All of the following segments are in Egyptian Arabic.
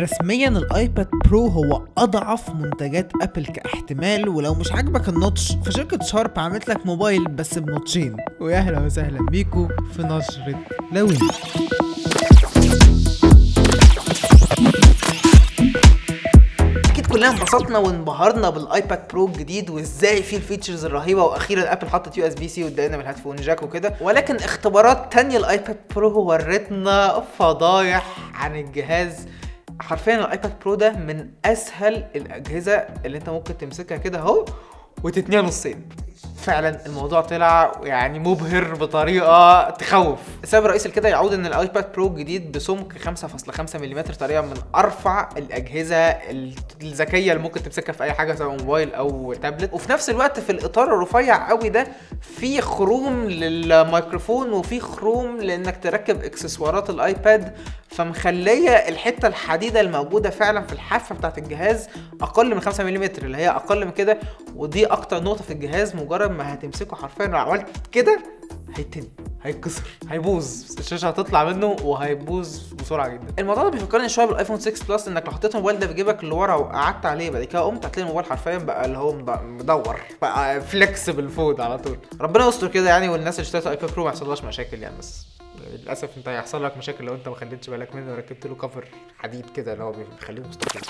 رسميا الايباد برو هو اضعف منتجات ابل كاحتمال ولو مش عاجبك النوتش فشركة شارب عملت لك موبايل بس بنوتشين ويا اهلا وسهلا بيكو في نشرة لوين اكيد كلنا انبسطنا وانبهرنا بالايباد برو الجديد وازاي فيه الفيتشرز الرهيبه واخيرا ابل حطت يو اس بي سي وادانا من الهاتفون جاك وكده ولكن اختبارات تانية الايباد برو ورتنا فضايح عن الجهاز حرفيا الايباد برو ده من اسهل الاجهزه اللي انت ممكن تمسكها كده اهو وتتنيها نصين فعلا الموضوع طلع يعني مبهر بطريقه تخوف السبب الرئيسي لكده يعود ان الايباد برو الجديد بسمك 5.5 ملم تقريبا من ارفع الاجهزه الذكيه اللي ممكن تمسكها في اي حاجه سواء موبايل او تابلت وفي نفس الوقت في الاطار الرفيع قوي ده في خروم للميكروفون وفي خروم لانك تركب اكسسوارات الايباد فمخليه الحته الحديده الموجوده فعلا في الحافه بتاعت الجهاز اقل من 5 ملم اللي هي اقل من كده ودي اكتر نقطه في الجهاز مجرد ما هتمسكه حرفيا لو عملت كده هيتن هيتكسر هيبوظ الشاشه هتطلع منه وهيبوظ بسرعه جدا الموضوع ده بيفكرني شويه بالايفون 6 بلس انك لو حطيت الموبايل ده في جيبك لورا وقعدت عليه بعد كده قمت هتلاقي الموبايل حرفيا بقى اللي هو مدور بقى فليكسبل فود على طول ربنا يستر كده يعني والناس اللي اشترت ايباد برو ما يحصلهاش مشاكل يعني بس للاسف انت هيحصل لك مشاكل لو انت ما خليتش بالك منه وركبت له كفر حديد كده اللي هو بيخليه مستقيم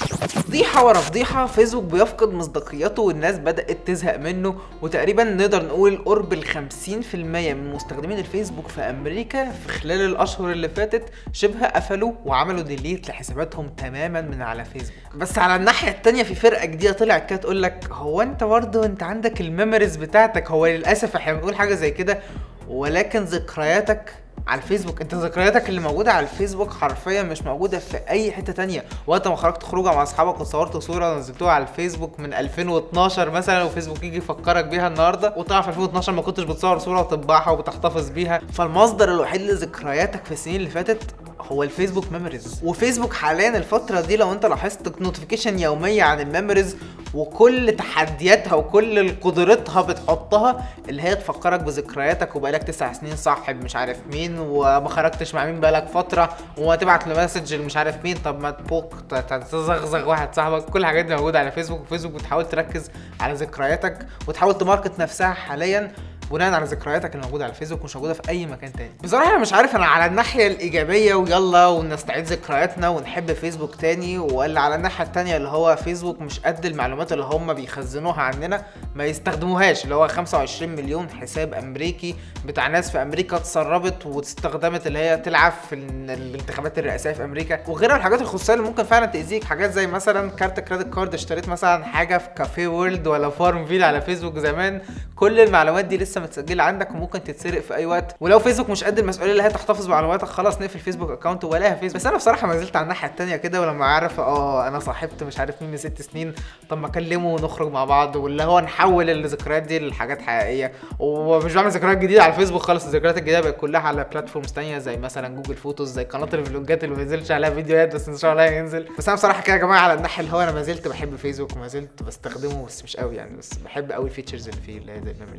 فضيحه ورا فضيحه فيسبوك بيفقد مصداقيته والناس بدات تزهق منه وتقريبا نقدر نقول قرب ال 50% من مستخدمين الفيسبوك في امريكا في خلال الاشهر اللي فاتت شبه قفلوا وعملوا ديليت لحساباتهم تماما من على فيسبوك بس على الناحيه التانية في فرقه جديده طلعت كده تقول لك هو انت برضه انت عندك الميموريز بتاعتك هو للاسف احنا بنقول حاجه زي كده ولكن ذكرياتك على الفيسبوك انت ذكرياتك اللي موجوده على الفيسبوك حرفيا مش موجوده في اي حته تانية وقت ما خرجت خروجه مع اصحابك وصورت صوره ونزلتوها على الفيسبوك من 2012 مثلا وفيسبوك يجي يفكرك بيها النهارده وطبعا في 2012 ما كنتش بتصور صوره وتطبعها وبتحتفظ بيها فالمصدر الوحيد لذكرياتك في السنين اللي فاتت هو الفيسبوك ميموريز وفيسبوك حاليا الفتره دي لو انت لاحظت نوتيفيكيشن يوميه عن الميموريز وكل تحدياتها وكل قدرتها بتحطها اللي هي تفكرك بذكرياتك وبقالك تسع سنين صاحب مش عارف مين وما خرجتش مع مين بقالك فتره وتبعت له مسج مش عارف مين طب ما تبوك تزغزغ واحد صاحبك كل الحاجات دي موجوده على فيسبوك وفيسبوك بتحاول تركز على ذكرياتك وتحاول تماركت نفسها حاليا بناء على ذكرياتك اللي موجوده على الفيسبوك مش موجوده في اي مكان تاني بصراحه انا مش عارف انا على الناحيه الايجابيه ويلا ونستعيد ذكرياتنا ونحب فيسبوك تاني ولا على الناحيه التانيه اللي هو فيسبوك مش قد المعلومات اللي هم بيخزنوها عننا ما يستخدموهاش اللي هو 25 مليون حساب امريكي بتاع ناس في امريكا اتسربت واستخدمت اللي هي تلعب في الانتخابات الرئاسيه في امريكا وغيرها الحاجات الخصوصيه اللي ممكن فعلا تاذيك حاجات زي مثلا كارت كريدت كارد اشتريت مثلا حاجه في كافيه وورلد ولا فارم فيل على فيسبوك زمان كل المعلومات دي لسه متسجله عندك وممكن تتسرق في اي وقت ولو فيسبوك مش قد المسؤوليه اللي هي تحتفظ بمعلوماتك خلاص نقفل فيسبوك اكونت ولاها فيسبوك بس انا بصراحه ما زلت على الناحيه الثانيه كده ولما عارف اه انا صاحبت مش عارف مين من ست سنين طب ما اكلمه ونخرج مع بعض واللي هو نحول الذكريات دي لحاجات حقيقيه ومش بعمل ذكريات جديده على الفيسبوك خالص الذكريات الجديده بقت كلها على بلاتفورمز ثانيه زي مثلا جوجل فوتوز زي قناه الفلوجات اللي ما بينزلش عليها فيديوهات بس ان شاء الله هينزل بس انا بصراحه كده يا جماعه على الناحيه اللي هو انا ما زلت بحب فيسبوك وما زلت بستخدمه بس مش قوي يعني بس بحب قوي الفيتشرز اللي فيه اللي هي زي الميموريز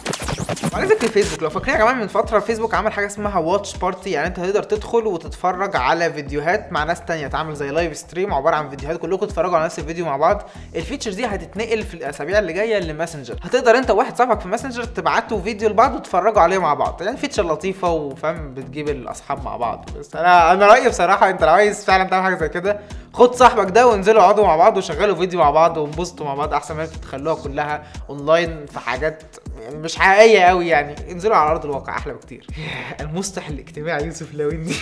وعلى ذكر الفيسبوك لو فاكرين يا جماعه من فتره فيسبوك عمل حاجه اسمها واتش بارتي يعني انت تقدر تدخل وتتفرج على فيديوهات مع ناس تانية تعمل زي لايف ستريم عباره عن فيديوهات كلكم تتفرجوا على نفس الفيديو مع بعض الفيتشرز دي هتتنقل في الاسابيع اللي جايه لماسنجر هتقدر انت وواحد صاحبك في ماسنجر تبعتوا فيديو لبعض وتتفرجوا عليه مع بعض يعني فيتشر لطيفه وفاهم بتجيب الاصحاب مع بعض بس انا انا رايي بصراحه انت لو عايز فعلا تعمل حاجه زي كده خد صاحبك ده وانزلوا اقعدوا مع بعض وشغلوا فيديو مع بعض وانبسطوا مع بعض احسن ما انتوا تخلوها كلها اونلاين في حاجات مش حقيقيه قوي يعني انزلوا على ارض الواقع احلى بكتير المصلح الاجتماعي يوسف لويندي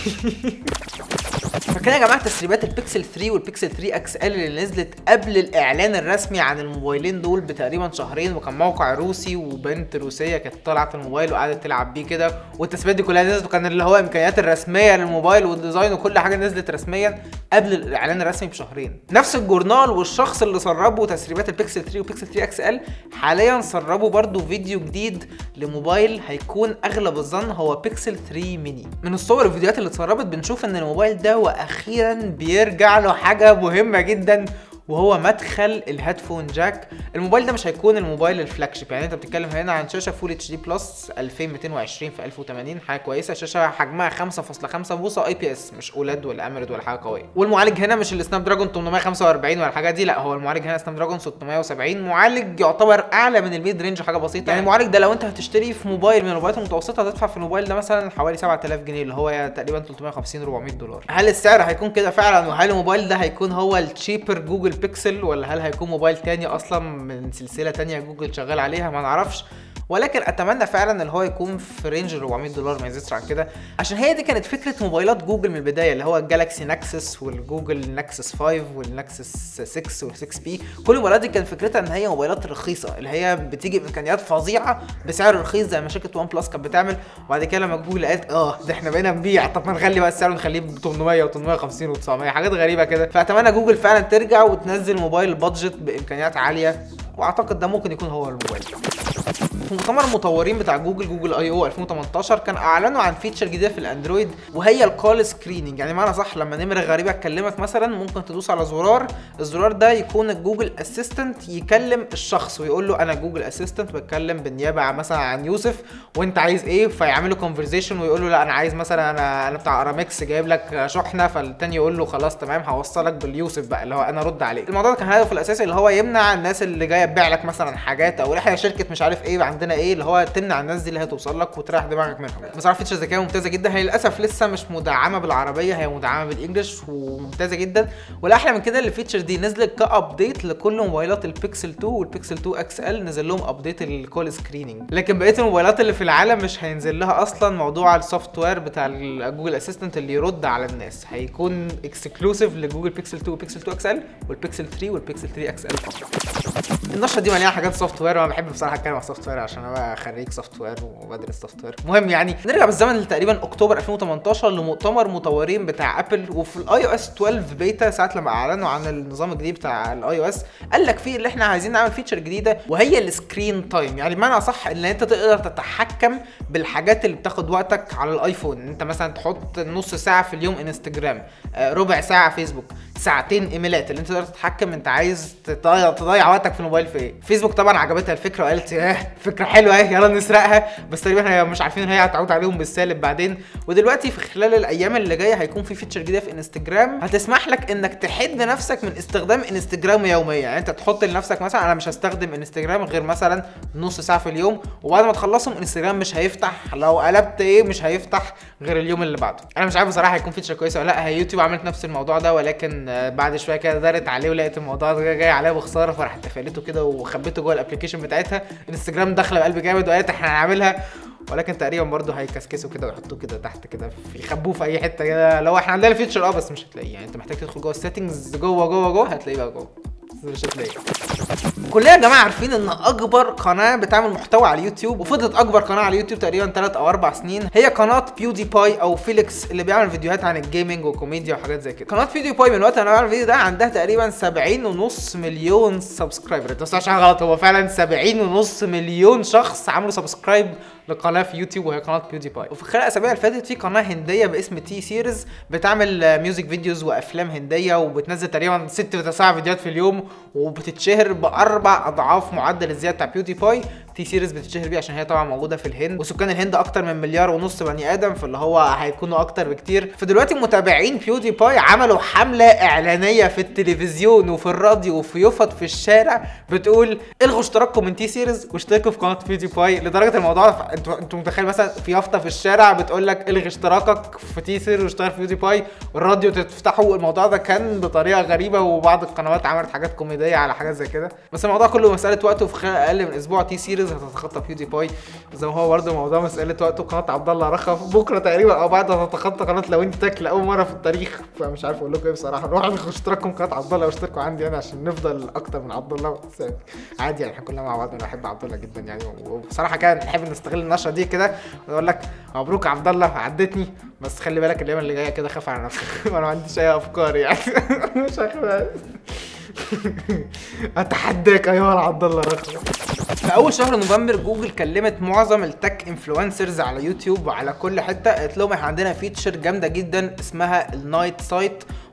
فكان يا جماعه تسريبات البيكسل 3 والبيكسل 3 اكس ال اللي نزلت قبل الاعلان الرسمي عن الموبايلين دول بتقريبا شهرين وكان موقع روسي وبنت روسيه كانت طالعه الموبايل وقعدت تلعب بيه كده والتسريبات دي كلها نزلت وكان اللي هو الامكانيات الرسميه للموبايل والديزاين وكل حاجه نزلت رسميا قبل الاعلان الرسمي بشهرين نفس الجورنال والشخص اللي سربوا تسريبات البيكسل 3 وبيكسل 3 اكس ال حاليا سربوا برضو فيديو جديد لموبايل هيكون اغلب الظن هو بيكسل 3 ميني من الصور والفيديوهات اللي اتسربت بنشوف ان الموبايل ده واخيرا بيرجع له حاجه مهمه جدا وهو مدخل الهيدفون جاك الموبايل ده مش هيكون الموبايل الفلاج شيب يعني انت بتتكلم هنا عن شاشه فول اتش دي بلس 2220 في 1080 حاجه كويسه شاشه حجمها 5.5 بوصه اي بي اس مش اولاد ولا امرد ولا حاجه قويه والمعالج هنا مش السناب دراجون 845 ولا الحاجات دي لا هو المعالج هنا سناب دراجون 670 معالج يعتبر اعلى من الميد رينج حاجه بسيطه يعني المعالج ده لو انت هتشتري في موبايل من الموبايلات المتوسطه هتدفع في الموبايل ده مثلا حوالي 7000 جنيه اللي هو تقريبا 350 400 دولار هل السعر هيكون كده فعلا وهل الموبايل ده هيكون هو التشيبر جوجل بيكسل ولا هل هيكون موبايل تاني اصلا من سلسله تانية جوجل شغال عليها ما نعرفش ولكن اتمنى فعلا ان هو يكون في رينج 400 دولار ما يزيدش عن كده عشان هي دي كانت فكره موبايلات جوجل من البدايه اللي هو الجالكسي نكسس والجوجل نكسس 5 والنكسس 6 وال6 بي كل الموبايلات دي كانت فكرتها ان هي موبايلات رخيصه اللي هي بتيجي بامكانيات فظيعه بسعر رخيص زي ما شركه وان بلس كانت بتعمل وبعد كده لما جوجل قالت اه ده احنا بقينا نبيع طب ما نخلي بقى السعر نخليه ب 800 و850 و900 حاجات غريبه كده فاتمنى جوجل فعلا ترجع وتنزل موبايل بادجت بامكانيات عاليه واعتقد ده ممكن يكون هو الموبايل في مؤتمر المطورين بتاع جوجل جوجل اي او 2018 كان اعلنوا عن فيتشر جديده في الاندرويد وهي الكول سكريننج يعني معنى صح لما نمره غريبه تكلمك مثلا ممكن تدوس على زرار الزرار ده يكون الجوجل اسيستنت يكلم الشخص ويقول له انا جوجل اسيستنت بتكلم بالنيابه عن مثلا عن يوسف وانت عايز ايه فيعملوا كونفرزيشن ويقول له لا انا عايز مثلا انا انا بتاع ارامكس جايب لك شحنه فالتاني يقول له خلاص تمام هوصلك باليوسف بقى اللي هو انا رد عليه الموضوع ده كان هدفه الاساسي اللي هو يمنع الناس اللي جايه تبيع لك مثلا حاجات او احنا شركه مش عارف ايه عندنا ايه اللي هو تمنع الناس دي اللي هتوصل لك وتريح دماغك منهم بصراحه فيتشر ذكيه ممتازه جدا هي للاسف لسه مش مدعمه بالعربيه هي مدعمه بالانجلش وممتازه جدا والاحلى من كده اللي الفيتشر دي نزلت كابديت لكل موبايلات البيكسل 2 والبيكسل 2 اكس ال نزل لهم ابديت الكول سكريننج لكن بقيه الموبايلات اللي في العالم مش هينزل لها اصلا موضوع السوفت وير بتاع جوجل اسيستنت اللي يرد على الناس هيكون اكسكلوسيف لجوجل بيكسل 2 وبيكسل 2 اكس ال والبيكسل 3 والبيكسل 3 اكس ال النشره دي مليانه حاجات سوفت وير وانا بحب بصراحه اتكلم على السوفت وير عشان انا بقى خريج سوفت وير وبدرس سوفت وير المهم يعني نرجع بالزمن لتقريبا اكتوبر 2018 لمؤتمر مطورين بتاع ابل وفي الاي او اس 12 بيتا ساعه لما اعلنوا عن النظام الجديد بتاع الاي او اس قال لك فيه اللي احنا عايزين نعمل فيتشر جديده وهي السكرين تايم يعني بمعنى صح ان انت تقدر تتحكم بالحاجات اللي بتاخد وقتك على الايفون انت مثلا تحط نص ساعه في اليوم انستجرام ربع ساعه فيسبوك ساعتين ايميلات اللي انت تقدر تتحكم انت عايز تضيع, تضيع وقتك في الموبايل في ايه فيسبوك طبعا عجبتها الفكره وقالت اه فكره حلوه اهي يلا نسرقها بس تقريبا هي مش عارفين ان هي هتعود عليهم بالسالب بعدين ودلوقتي في خلال الايام اللي جايه هيكون في فيتشر جديده في انستجرام هتسمح لك انك تحد نفسك من استخدام انستجرام يوميا يعني انت تحط لنفسك مثلا انا مش هستخدم انستجرام غير مثلا نص ساعه في اليوم وبعد ما تخلصهم انستجرام مش هيفتح لو قلبت ايه مش هيفتح غير اليوم اللي بعده انا مش عارف بصراحه هيكون فيتشر كويسه ولا لا هي يوتيوب عملت نفس الموضوع ده ولكن بعد شويه كده دارت عليه ولقيت الموضوع ده جاي عليها بخساره فراحت قفلته كده وخبيته جوه الابلكيشن بتاعتها انستجرام داخله بقلب جامد وقالت احنا هنعملها ولكن تقريبا برضه هيكسكسوا كده ويحطوه كده تحت كده يخبوه في اي حته كده لو احنا عندنا فيتشر اه بس مش هتلاقيه يعني انت محتاج تدخل جوه السيتنجز جوه جوه جوه هتلاقيه بقى جوه مش هتلاقيه كلنا يا جماعه عارفين ان اكبر قناه بتعمل محتوى على اليوتيوب وفضلت اكبر قناه على اليوتيوب تقريبا 3 او 4 سنين هي قناه بيودي باي او فيليكس اللي بيعمل فيديوهات عن الجيمنج وكوميديا وحاجات زي كده قناه بيودي باي من وقت انا بعمل الفيديو ده عندها تقريبا 70 ونص مليون سبسكرايبر انت مش غلط هو فعلا 70 ونص مليون شخص عملوا سبسكرايب لقناه في يوتيوب وهي قناه بيودي باي وفي خلال الاسابيع اللي فاتت في قناه هنديه باسم تي سيريز بتعمل ميوزك فيديوز وافلام هنديه وبتنزل تقريبا 6 و 9 فيديوهات في اليوم وبتتشهر باربع اضعاف معدل الزياده بتاع بيودي باي تي سيريز بتتشهر بيه عشان هي طبعا موجوده في الهند وسكان الهند اكتر من مليار ونص بني ادم فاللي هو هيكونوا اكتر بكتير فدلوقتي متابعين بيودي باي عملوا حمله اعلانيه في التلفزيون وفي الراديو وفي يفط في الشارع بتقول الغوا اشتراككم من تي سيريز واشتركوا في قناه بيودي باي لدرجه الموضوع انتوا انتوا متخيل مثلا في يافطه في الشارع بتقول لك الغي اشتراكك في تي سيريز واشترك في بيودي باي والراديو تفتحه الموضوع ده كان بطريقه غريبه وبعض القنوات عملت حاجات كوميديه على حاجات زي كده بس الموضوع كله مساله وقت وفي خلال اقل من اسبوع تي سيريز هتتخطى بيودي باي زي ما هو برضه موضوع مساله وقت وقناه عبد الله رخف بكره تقريبا او بعد هتتخطى قناه لو انت تاكل اول مره في التاريخ فمش عارف اقول لكم ايه بصراحه روحوا اشتركوا قناه عبد الله واشتركوا عندي انا عشان نفضل اكتر من عبد الله عادي يعني احنا كلنا مع بعض انا بحب عبد الله جدا يعني وبصراحه كان نحب نستغل النشره دي كده ونقول لك مبروك يا عبد الله عدتني بس خلي بالك الايام اللي جايه كده خاف على نفسك وانا ما عنديش اي افكار يعني مش هخاف اتحداك ايها العبد الله رخم في اول شهر نوفمبر جوجل كلمت معظم التك انفلونسرز على يوتيوب وعلى كل حته قالت لهم احنا عندنا فيتشر جامده جدا اسمها النايت سايت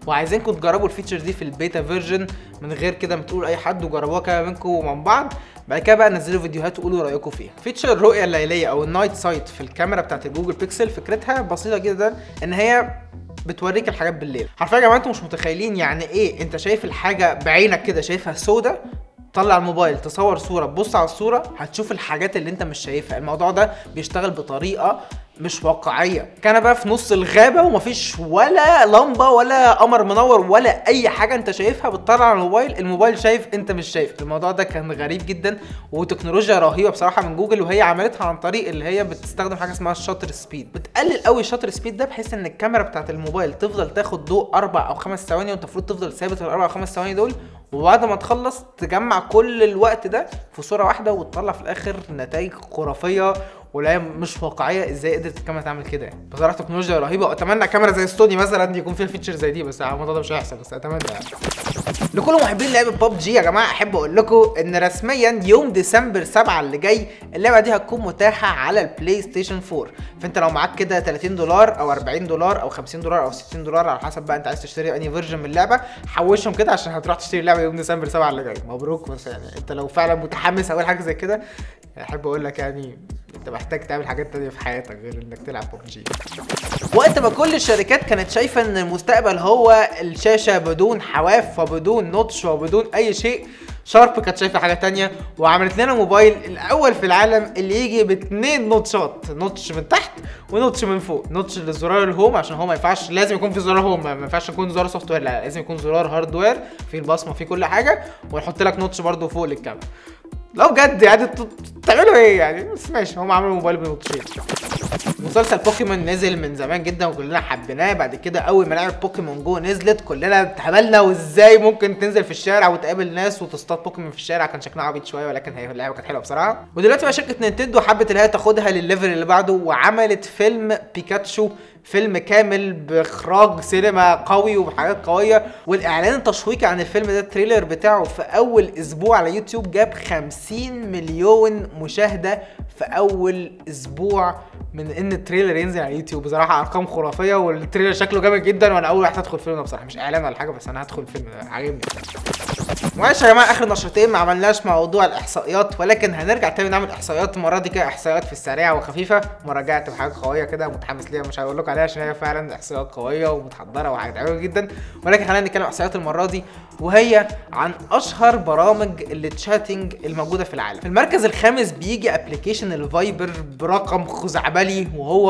وعايزينكم تجربوا الفيتشر دي في البيتا فيرجن من غير كده ما تقولوا اي حد وجربوها كده منكم ومن بعض بعد كده بقى نزلوا فيديوهات وقولوا رايكم فيها فيتشر الرؤيه الليليه او النايت سايت في الكاميرا بتاعت الجوجل بيكسل فكرتها بسيطه جدا ان هي بتوريك الحاجات بالليل حرفيا يا جماعه انتوا مش متخيلين يعني ايه انت شايف الحاجه بعينك كده شايفها سودة طلع الموبايل تصور صوره تبص على الصوره هتشوف الحاجات اللي انت مش شايفها الموضوع ده بيشتغل بطريقه مش واقعيه كان بقى في نص الغابه ومفيش ولا لمبه ولا قمر منور ولا اي حاجه انت شايفها بتطلع على الموبايل الموبايل شايف انت مش شايف الموضوع ده كان غريب جدا وتكنولوجيا رهيبه بصراحه من جوجل وهي عملتها عن طريق اللي هي بتستخدم حاجه اسمها الشاتر سبيد بتقلل قوي الشاتر سبيد ده بحيث ان الكاميرا بتاعت الموبايل تفضل تاخد ضوء اربع او خمس ثواني وانت المفروض تفضل ثابت الاربع او خمس ثواني دول وبعد ما تخلص تجمع كل الوقت ده في صوره واحده وتطلع في الاخر نتائج خرافيه ولا هي مش واقعيه ازاي قدرت الكاميرا تعمل كده يعني بصراحه تكنولوجيا رهيبه واتمنى كاميرا زي ستوني مثلا يكون فيها فيتشر زي دي بس الموضوع ده مش هيحصل بس اتمنى يعني لكل محبين لعبه باب جي يا جماعه احب اقول لكم ان رسميا يوم ديسمبر 7 اللي جاي اللعبه دي هتكون متاحه على البلاي ستيشن 4 فانت لو معاك كده 30 دولار او 40 دولار او 50 دولار او 60 دولار على حسب بقى انت عايز تشتري انهي فيرجن من اللعبه حوشهم كده عشان هتروح تشتري اللعبه يوم ديسمبر 7 اللي جاي مبروك بس يعني انت لو فعلا متحمس اول حاجه زي كده احب اقول لك يعني انت محتاج تعمل حاجات تانية في حياتك غير انك تلعب ببجي وقت ما كل الشركات كانت شايفه ان المستقبل هو الشاشه بدون حواف وبدون نوتش وبدون اي شيء شارب كانت شايفه حاجه تانية وعملت لنا موبايل الاول في العالم اللي يجي باتنين نوتشات نوتش من تحت ونوتش من فوق نوتش للزرار الهوم عشان هو ما ينفعش لازم يكون في زرار هوم ما ينفعش يكون زرار سوفت وير لا لازم يكون زرار هاردوير فيه البصمه فيه كل حاجه ونحط لك نوتش برده فوق للكاميرا لو بجد يعني تعملوا ايه يعني بس ماشي هم عملوا موبايل بنوتشين مسلسل بوكيمون نزل من زمان جدا وكلنا حبيناه بعد كده اول ما لعبه بوكيمون جو نزلت كلنا اتهبلنا وازاي ممكن تنزل في الشارع وتقابل ناس وتصطاد بوكيمون في الشارع كان شكلها عبيط شويه ولكن هي اللعبه كانت حلوه بصراحه ودلوقتي بقى شركه نينتندو حبت اللي هي تاخدها للليفل اللي بعده وعملت فيلم بيكاتشو فيلم كامل باخراج سينما قوي وبحاجات قويه والاعلان التشويقي عن الفيلم ده التريلر بتاعه في اول اسبوع على يوتيوب جاب 50 مليون مشاهده في اول اسبوع من ان التريلر ينزل على يوتيوب بصراحه ارقام خرافيه والتريلر شكله جامد جدا وانا اول واحد هدخل الفيلم ده بصراحه مش اعلان ولا حاجه بس انا هدخل الفيلم ده عاجبني معلش يا جماعه اخر نشرتين ما عملناش موضوع الاحصائيات ولكن هنرجع تاني نعمل احصائيات المره دي كده احصائيات في السريع وخفيفه مراجعه بحاجه قويه كده متحمس ليها مش هقول لكم عليها عشان هي فعلا احصائيات قويه ومتحضره وحاجات جدا ولكن خلينا نتكلم احصائيات المره دي وهي عن اشهر برامج التشاتنج الموجوده في العالم في المركز الخامس بيجي ابلكيشن الفايبر برقم خزعبلي وهو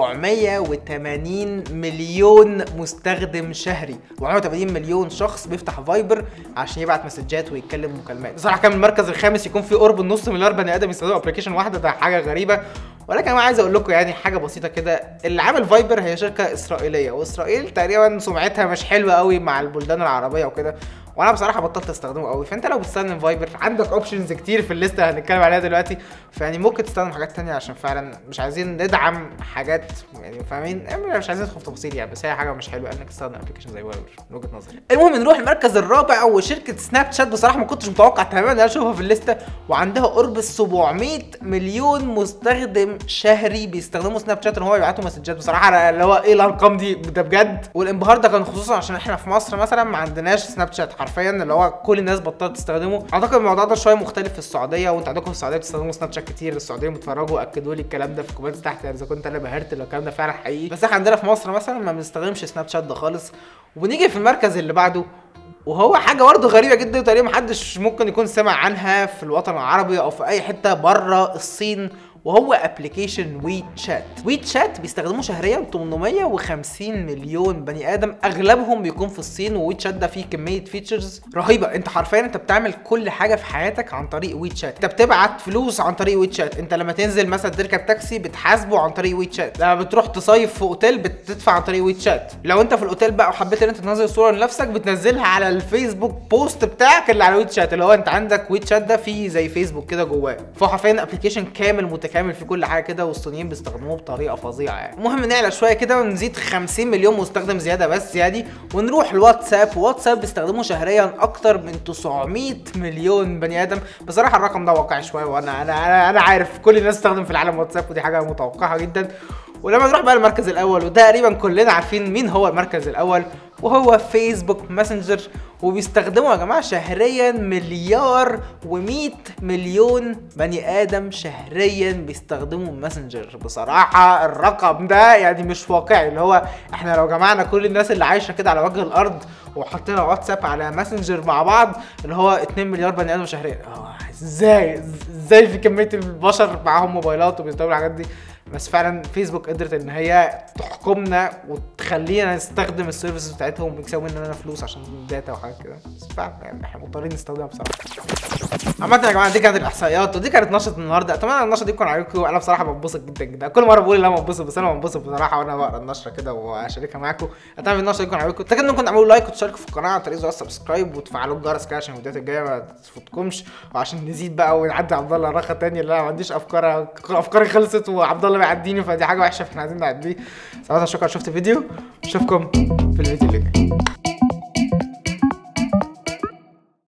480 مليون مستخدم شهري 480 مليون شخص بيفتح فايبر عشان يبعت مسجات ويتكلم مكالمات بصراحه كان المركز الخامس يكون في قرب النص مليار بني ادم يستخدموا ابلكيشن واحده ده حاجه غريبه ولكن انا عايز اقول لكم يعني حاجه بسيطه كده اللي عامل فايبر هي شركه اسرائيليه واسرائيل تقريبا سمعتها مش حلوه قوي مع البلدان العربيه وكده وانا بصراحه بطلت استخدمه قوي فانت لو بتستخدم فايبر عندك اوبشنز كتير في الليسته هنتكلم عليها دلوقتي فيعني ممكن تستخدم حاجات تانية عشان فعلا مش عايزين ندعم حاجات يعني فاهمين مش عايزين ندخل في تفاصيل يعني بس هي حاجه مش حلوه انك تستخدم ابلكيشن زي فايبر من وجهه نظري المهم نروح المركز الرابع وشركه سناب شات بصراحه ما كنتش متوقع تماما ان انا اشوفها في الليسته وعندها قرب 700 مليون مستخدم شهري بيستخدموا سناب شات ان هو يبعتوا مسجات بصراحه اللي هو ايه الارقام دي ده بجد والانبهار ده كان خصوصا عشان احنا في مصر مثلا ما عندناش سناب شات حرفيا اللي هو كل الناس بطلت تستخدمه اعتقد الموضوع ده شويه مختلف في السعوديه وانت عندكم في السعوديه بتستخدموا سناب شات كتير السعوديه متفرجوا اكدوا لي الكلام ده في الكومنتس تحت يعني اذا كنت انا بهرت لو الكلام ده فعلا حقيقي بس احنا عندنا في مصر مثلا ما بنستخدمش سناب شات ده خالص ونيجي في المركز اللي بعده وهو حاجه برضه غريبه جدا تقريبا محدش ممكن يكون سمع عنها في الوطن العربي او في اي حته بره الصين وهو ابلكيشن وي تشات وي تشات بيستخدموه شهريا 850 مليون بني ادم اغلبهم بيكون في الصين ووي تشات ده فيه كميه فيتشرز رهيبه انت حرفيا انت بتعمل كل حاجه في حياتك عن طريق وي تشات انت بتبعت فلوس عن طريق وي تشات انت لما تنزل مثلا تركب تاكسي بتحاسبه عن طريق وي تشات لما بتروح تصيف في اوتيل بتدفع عن طريق وي تشات لو انت في الاوتيل بقى وحبيت ان انت تنزل صوره لنفسك بتنزلها على الفيسبوك بوست بتاعك اللي على وي تشات اللي هو انت عندك وي تشات ده فيه زي فيسبوك كده جواه فهو حرفيا ابلكيشن كامل متكامل في كل حاجه كده والصينيين بيستخدموه بطريقه فظيعه يعني المهم نعلى شويه كده ونزيد 50 مليون مستخدم زياده بس يعني ونروح الواتساب واتساب بيستخدموه شهريا اكتر من 900 مليون بني ادم بصراحه الرقم ده واقعي شويه وانا انا انا, أنا عارف كل الناس تستخدم في العالم واتساب ودي حاجه متوقعه جدا ولما نروح بقى المركز الاول وده تقريبا كلنا عارفين مين هو المركز الاول وهو فيسبوك ماسنجر وبيستخدموا يا جماعه شهريا مليار و100 مليون بني ادم شهريا بيستخدموا ماسنجر بصراحه الرقم ده يعني مش واقعي اللي هو احنا لو جمعنا كل الناس اللي عايشه كده على وجه الارض وحطينا واتساب على ماسنجر مع بعض اللي هو 2 مليار بني ادم شهريا آه، ازاي ازاي في كميه البشر معاهم موبايلات وبيستخدموا الحاجات دي بس فعلا فيسبوك قدرت ان هي تحكمنا وتخلينا نستخدم السيرفيسز بتاعتهم ويكسبوا مننا فلوس عشان داتا وحاجات كده بس فعلا يعني احنا مضطرين نستخدمها بصراحه عامة يا جماعة دي كانت الإحصائيات ودي كانت نشرة النهاردة أتمنى النشرة دي تكون عجبكم أنا بصراحة بنبسط جدا جدا كل مرة بقول إن أنا بنبسط بس أنا بنبسط بصراحة وأنا بقرا النشرة كده وأشاركها معاكم أتمنى النشرة دي تكون عجبكم تأكدوا إنكم تعملوا لايك وتشاركوا في القناة عن طريق زر السبسكرايب وتفعلوا الجرس كده عشان الفيديوهات الجاية ما تفوتكمش وعشان نزيد بقى ونعدي عبد الله رخا تاني اللي أنا ما عنديش أفكار أفكاري خلصت وعبد الله بيعديني فدي حاجة وحشة فإحنا عايزين نعديه صراحة شكرا شفت الفيديو أشوفكم في الفيديو اللي جاي